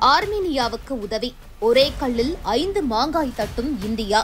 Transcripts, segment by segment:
ஆர்மீனியாவுக்கு உதவி ஒரே கல்லில் ஐந்து மாங்காய் தட்டும் இந்தியா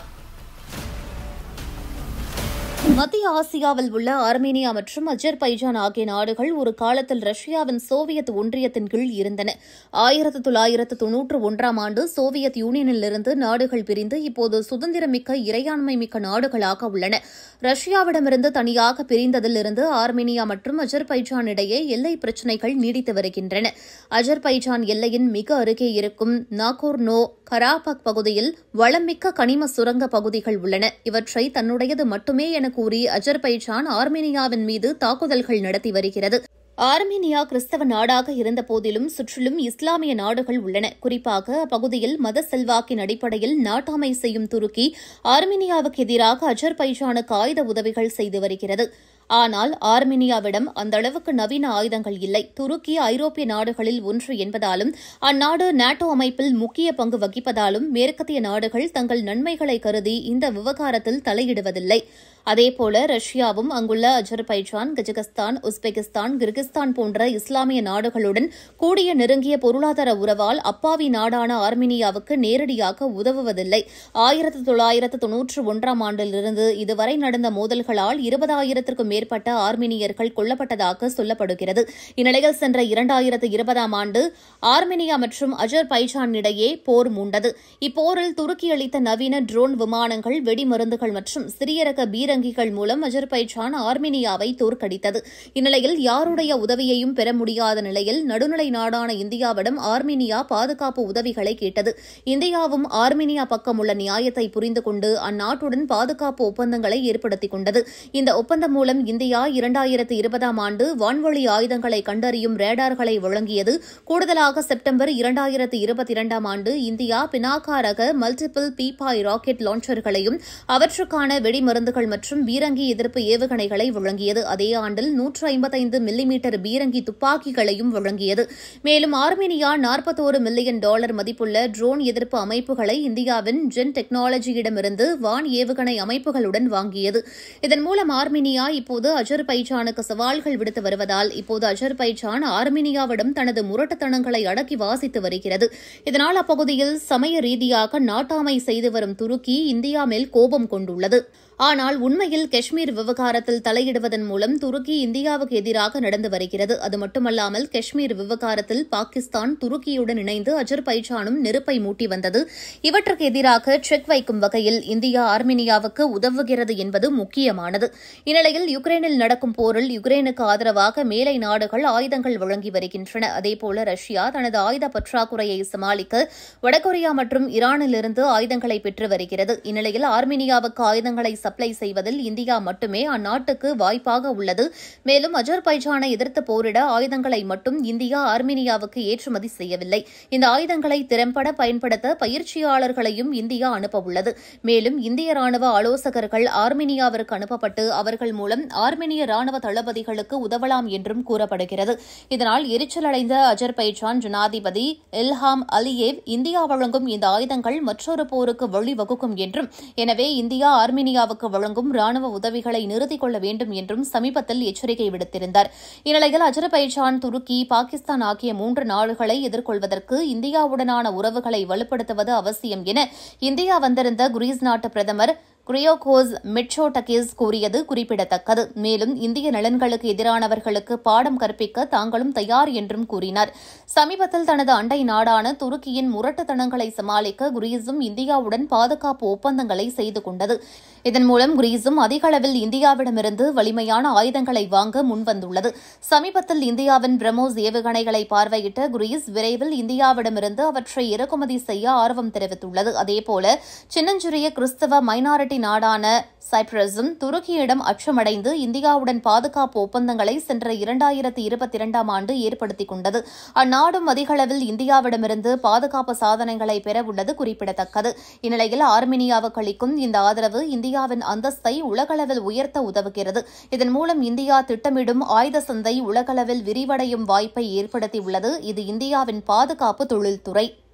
மத்திய ஆசியாவில் உள்ள ஆர்மேனியா மற்றும் அஜர்பைஜான் ஆகிய நாடுகள் ஒரு காலத்தில் ரஷ்யாவின் சோவியத் ஒன்றியத்தின் கீழ் இருந்தன ஆயிரத்து தொள்ளாயிரத்து தொன்னூற்று ஒன்றாம் ஆண்டு சோவியத் யூனியனிலிருந்து நாடுகள் பிரிந்து இப்போது சுதந்திரமிக்க இறையாண்மை மிக்க நாடுகளாக உள்ளன ரஷ்யாவிடமிருந்து தனியாக பிரிந்ததிலிருந்து ஆர்மேனியா மற்றும் அஜர்பைஜான் இடையே எல்லை பிரச்சினைகள் நீடித்து வருகின்றன அஜர்பைஜான் எல்லையின் மிக அருகே இருக்கும் நாகோர்னோ கராபக் பகுதியில் வளமிக்க கனிம சுரங்க பகுதிகள் உள்ளன இவற்றை தன்னுடையது மட்டுமே என கூறி அஜர்பைஜான் ஆர்மேனியாவின் மீது தாக்குதல்கள் நடத்தி வருகிறது ஆர்மேனியா கிறிஸ்தவ நாடாக இருந்தபோதிலும் சுற்றிலும் இஸ்லாமிய நாடுகள் உள்ளன குறிப்பாக அப்பகுதியில் மத செல்வாக்கின் அடிப்படையில் நாட்டாமை செய்யும் துருக்கி ஆர்மேனியாவுக்கு எதிராக அஜர்பைஜானுக்கு ஆயுத உதவிகள் செய்து வருகிறது ஆனால் ஆர்மேனியாவிடம் அந்த அளவுக்கு நவீன ஆயுதங்கள் இல்லை துருக்கி ஐரோப்பிய நாடுகளில் ஒன்று என்பதாலும் அந்நாடு நாட்டோ அமைப்பில் முக்கிய பங்கு வகிப்பதாலும் மேற்கத்திய நாடுகள் தங்கள் நன்மைகளை கருதி இந்த விவகாரத்தில் தலையிடுவதில்லை அதேபோல ரஷ்யாவும் அங்குள்ள அஜர்பைஜான் கஜகஸ்தான் உஸ்பெகிஸ்தான் கிர்கிஸ்தான் போன்ற இஸ்லாமிய நாடுகளுடன் கூடிய நெருங்கிய பொருளாதார உறவால் அப்பாவி நாடான ஆர்மீனியாவுக்கு நேரடியாக உதவுவதில்லை ஆயிரத்து தொள்ளாயிரத்து தொன்னூற்று ஒன்றாம் ஆண்டிலிருந்து இதுவரை நடந்த மோதல்களால் இருபதாயிரத்திற்கும் மேற்பட்ட ஆர்மீனியர்கள் கொல்லப்பட்டதாக சொல்லப்படுகிறது இந்நிலையில் சென்ற இரண்டாயிரத்து இருபதாம் ஆண்டு ஆர்மேனியா மற்றும் அஜர்பைஜான் இடையே போர் மூண்டது இப்போரில் துருக்கி அளித்த நவீன ட்ரோன் விமானங்கள் வெடிமருந்துகள் மற்றும் சிறிய ரக பீரங்கிகள் மூலம் அஜர்பைஜான் ஆர்மேனியாவை தோற்கடித்தது இந்நிலையில் யாருடைய உதவியையும் பெற முடியாத நிலையில் நடுநிலை நாடான இந்தியாவிடம் ஆர்மேனியா பாதுகாப்பு உதவிகளை கேட்டது இந்தியாவும் ஆர்மேனியா பக்கம் உள்ள நியாயத்தை புரிந்து கொண்டு அந்நாட்டுடன் பாதுகாப்பு ஒப்பந்தங்களை ஏற்படுத்திக் கொண்டது இந்த ஒப்பந்தம் மூலம் இந்தியா இரண்டாயிரத்து இருபதாம் ஆண்டு வான்வழி ஆயுதங்களை கண்டறியும் ரேடார்களை வழங்கியது கூடுதலாக செப்டம்பர் இரண்டாயிரத்து இருபத்தி இரண்டாம் ஆண்டு இந்தியா பினாகா ரக மல்டிபிள் பீபாய் ராக்கெட் லான்ச்சர்களையும் அவற்றுக்கான வெடிமருந்துகள் மற்றும் பீரங்கி எதிர்ப்பு ஏவுகணைகளை வழங்கியது அதே ஆண்டில் நூற்று ஐம்பத்தைந்து மில்லிமீட்டர் பீரங்கி துப்பாக்கிகளையும் வழங்கியது மேலும் ஆர்மேனியா நாற்பத்தோரு மில்லியன் டாலர் மதிப்புள்ள ட்ரோன் எதிர்ப்பு அமைப்புகளை இந்தியாவின் ஜென் டெக்னாலஜியிடமிருந்து வான் ஏவுகணை அமைப்புகளுடன் வாங்கியது இதன் மூலம் ஆர்மேனியா இப்போது அஜர்பைஜானுக்கு சவால்கள் விடுத்து வருவதால் இப்போது அஜர்பைஜான் ஆர்மேனியாவிடம் தனது முரட்டுத்தனங்களை அடக்கி வாசித்து வருகிறது இதனால் அப்பகுதியில் சமய ரீதியாக நாட்டாமை செய்து வரும் துருக்கி இந்தியா மேல் கோபம் கொண்டுள்ளது ஆனால் உண்மையில் காஷ்மீர் விவகாரத்தில் தலையிடுவதன் மூலம் துருக்கி இந்தியாவுக்கு எதிராக நடந்து வருகிறது அது மட்டுமல்லாமல் காஷ்மீர் விவகாரத்தில் பாகிஸ்தான் துருக்கியுடன் இணைந்து அஜர்பைஜானும் நெருப்பை மூட்டி வந்தது இவற்றுக்கு எதிராக செக் வைக்கும் வகையில் இந்தியா ஆர்மேனியாவுக்கு உதவுகிறது என்பது முக்கியமானது இந்நிலையில் யுக்ரைனில் நடக்கும் போரில் யுக்ரைனுக்கு ஆதரவாக மேலை நாடுகள் ஆயுதங்கள் வழங்கி வருகின்றன அதேபோல ரஷ்யா தனது ஆயுத பற்றாக்குறையை சமாளிக்க வடகொரியா மற்றும் ஈரானிலிருந்து ஆயுதங்களை பெற்று வருகிறது இந்நிலையில் ஆர்மேனியாவுக்கு ஆயுதங்களை சப்ளை செய்வதில் இந்தியா மட்டுமே அந்நாட்டுக்கு வாய்ப்பாக உள்ளது மேலும் அஜர்பைஜானை எதிர்த்து போரிட ஆயுதங்களை மட்டும் இந்தியா ஆர்மேனியாவுக்கு ஏற்றுமதி செய்யவில்லை இந்த ஆயுதங்களை திறம்பட பயன்படுத்த பயிற்சியாளர்களையும் இந்தியா அனுப்பவுள்ளது மேலும் இந்திய ராணுவ ஆலோசகர்கள் ஆர்மேனியாவிற்கு அனுப்பப்பட்டு அவர்கள் மூலம் ஆர்மேனிய ராணுவ தளபதிகளுக்கு உதவலாம் என்றும் கூறப்படுகிறது இதனால் எரிச்சலடைந்த அஜர்பைஜான் ஜனாதிபதி இல்ஹாம் அலியேவ் இந்தியா வழங்கும் இந்த ஆயுதங்கள் மற்றொரு போருக்கு வழிவகுக்கும் என்றும் எனவே இந்தியா ஆர்மேனியாவுக்கு வழங்கும் ராணுவ உதவிகளை நிறுத்திக் கொள்ள வேண்டும் என்றும் சமீபத்தில் எச்சரிக்கை விடுத்திருந்தார் இந்நிலையில் அஜர்பைஜான் துருக்கி பாகிஸ்தான் ஆகிய மூன்று நாடுகளை எதிர்கொள்வதற்கு இந்தியாவுடனான உறவுகளை வலுப்படுத்துவது அவசியம் என இந்தியா வந்திருந்த குரீஸ் நாட்டு பிரதமர் குரியோகோஸ் மிட்சோடகிஸ் கூறியது குறிப்பிடத்தக்கது மேலும் இந்திய நலன்களுக்கு எதிரானவர்களுக்கு பாடம் கற்பிக்க தாங்களும் தயார் என்றும் கூறினார் சமீபத்தில் தனது அண்டை நாடான துருக்கியின் முரட்டுத்தனங்களை சமாளிக்க குரீஸும் இந்தியாவுடன் பாதுகாப்பு ஒப்பந்தங்களை செய்து கொண்டது இதன் மூலம் கிரீஸும் அதிக அளவில் இந்தியாவிடமிருந்து வலிமையான ஆயுதங்களை வாங்க முன்வந்துள்ளது சமீபத்தில் இந்தியாவின் பிரம்மோஸ் ஏவுகணைகளை பார்வையிட்ட கிரீஸ் விரைவில் இந்தியாவிடமிருந்து அவற்றை இறக்குமதி செய்ய ஆர்வம் தெரிவித்துள்ளது அதேபோல சின்னஞ்சிறிய கிறிஸ்தவ மைனாரிட்டி நாடான சைப்ரஸும் துருக்கியிடம் அச்சமடைந்து இந்தியாவுடன் பாதுகாப்பு ஒப்பந்தங்களை சென்ற இரண்டாயிரத்தி இருபத்தி இரண்டாம் ஆண்டு ஏற்படுத்திக் கொண்டது அந்நாடும் அதிக அளவில் இந்தியாவிடமிருந்து பாதுகாப்பு சாதனைகளை பெறவுள்ளது குறிப்பிடத்தக்கது இந்நிலையில் ஆர்மேனியாவுக்கு அளிக்கும் இந்த ஆதரவு இந்தியாவின் அந்தஸ்தை உலகளவில் உயர்த்த உதவுகிறது இதன் மூலம் இந்தியா திட்டமிடும் ஆயுத சந்தை உலகளவில் விரிவடையும் வாய்ப்பை ஏற்படுத்தியுள்ளது இது இந்தியாவின் பாதுகாப்பு தொழில்துறை